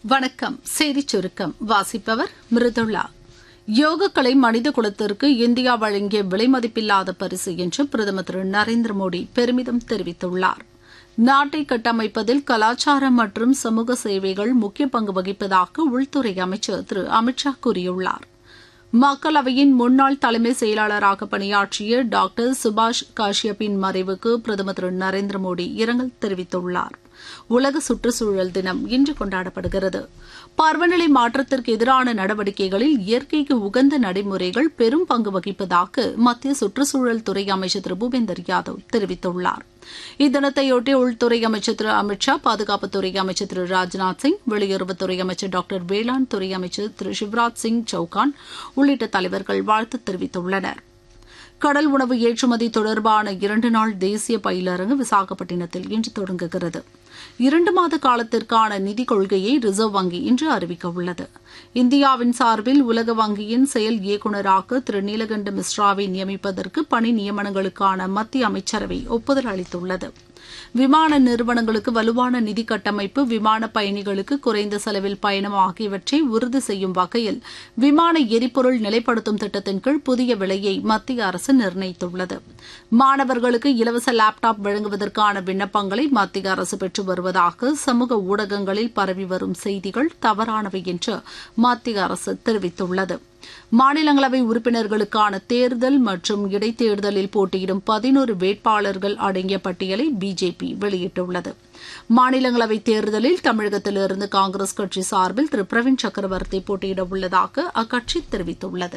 வணக்கம் செய்திச் சுருக்கம் வாசிப்பவர் மிருதுளா யோகக்கலை மனித குலத்திற்கு இந்தியா வழங்கிய விலைமதிப்பில்லாத பரிசு என்று பிரதமர் திரு நரேந்திர மோடி பெருமிதம் தெரிவித்துள்ளார் நாட்டை கட்டமைப்பதில் கலாச்சாரம் மற்றும் சமூக சேவைகள் முக்கிய பங்கு வகிப்பதாக உள்துறை அமைச்சர் திரு அமித்ஷா கூறியுள்ளார் மக்களவையின் முன்னாள் தலைமை செயலாளராக பணியாற்றிய டாக்டர் சுபாஷ் காஷ்யப்பின் மறைவுக்கு பிரதமர் திரு நரேந்திர மோடி இரங்கல் தெரிவித்துள்ளார் உலக சுற்றுச்சூழல் தினம் இன்று கொண்டாடப்படுகிறது பருவநிலை மாற்றத்திற்கு எதிரான நடவடிக்கைகளில் இயற்கைக்கு உகந்த நடைமுறைகள் பெரும் பங்கு வகிப்பதாக மத்திய சுற்றுச்சூழல் துறை அமைச்சர் திரு பூபேந்தர் யாதவ் தெரிவித்துள்ளார் இத்தினத்தையொட்டி உள்துறை அமைச்சர் திரு அமித்ஷா பாதுகாப்புத்துறை அமைச்சர் திரு ராஜ்நாத் சிங் வெளியுறவுத்துறை அமைச்சர் டாக்டர் வேளாண் துறை அமைச்சர் திரு சிவராஜ் சிங் சௌகான் உள்ளிட்ட தலைவர்கள் வாழ்த்து தெரிவித்துள்ளனா் கடல் உணவு ஏற்றுமதி தொடர்பான இரண்டு நாள் தேசிய பயிலரங்கு விசாகப்பட்டினத்தில் இன்று தொடங்குகிறது இரண்டு மாத காலத்திற்கான நிதிக் கொள்கையை ரிசர்வ் வங்கி இன்று அறிவிக்க உள்ளது இந்தியாவின் சார்பில் உலக வங்கியின் செயல் இயக்குநராக திரு நீலகண்ட மிஸ்ராவை நியமிப்பதற்கு பணி நியமனங்களுக்கான மத்திய அமைச்சரவை ஒப்புதல் அளித்துள்ளது விமான நிறுவனங்களுக்கு வலுவான நிதி கட்டமைப்பு விமான பயணிகளுக்கு குறைந்த செலவில் பயணம் ஆகியவற்றை உறுதி செய்யும் வகையில் விமான எரிபொருள் நிலைப்படுத்தும் திட்டத்தின் கீழ் புதிய விலையை மத்திய அரசு நிர்ணயித்துள்ளது மாணவர்களுக்கு இலவச லேப்டாப் வழங்குவதற்கான விண்ணப்பங்களை மத்திய அரசு பெற்று வருவதாக சமூக ஊடகங்களில் பரவி வரும் செய்திகள் தவறானவை என்று மத்திய அரசு தெரிவித்துள்ளது மாநிலங்களவை உறுப்பினர்களுக்கான தேர்தல் மற்றும் இடைத்தேர்தலில் போட்டியிடும் பதினோரு வேட்பாளர்கள் அடங்கிய பட்டியலை பிஜேபி வெளியிட்டுள்ளது மாநிலங்களவை தேர்தலில் தமிழகத்திலிருந்து காங்கிரஸ் கட்சி சார்பில் திரு பிரவீன் சக்கரவர்த்தி போட்டியிட உள்ளதாக அக்கட்சி தெரிவித்துள்ளது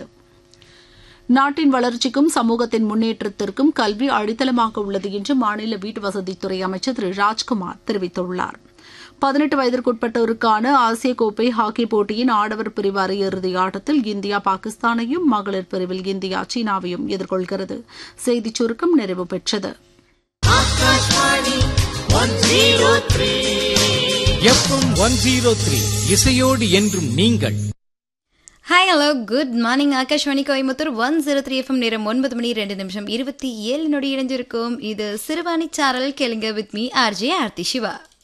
நாட்டின் வளர்ச்சிக்கும் சமூகத்தின் முன்னேற்றத்திற்கும் கல்வி அடித்தளமாக உள்ளது என்று மாநில வீட்டுவசதித்துறை அமைச்சர் திரு ராஜ்குமார் தெரிவித்துள்ளார் பதினெட்டு வயதிற்குட்பட்டோருக்கான ஆசிய கோப்பை ஹாக்கி போட்டியின் ஆடவர் பிரிவு அரையிறுதி ஆட்டத்தில் இந்தியா பாகிஸ்தானையும் மகளிர் பிரிவில் இந்தியா சீனாவையும் எதிர்கொள்கிறது செய்திச் சுருக்கம் நிறைவு பெற்றது எஃப்எம் ஒன் ஜீரோ த்ரீ இசையோடு என்றும் நீங்கள் hi hello good morning Akashvani Coimbatore one zero three FM நேரம் ஒன்பது மணி ரெண்டு நிமிஷம் இருபத்தி ஏழு நொடி இணைஞ்சிருக்கும் இது சிறுவாணி சாரல் கேளுங்க with me RJ Aarthi Siva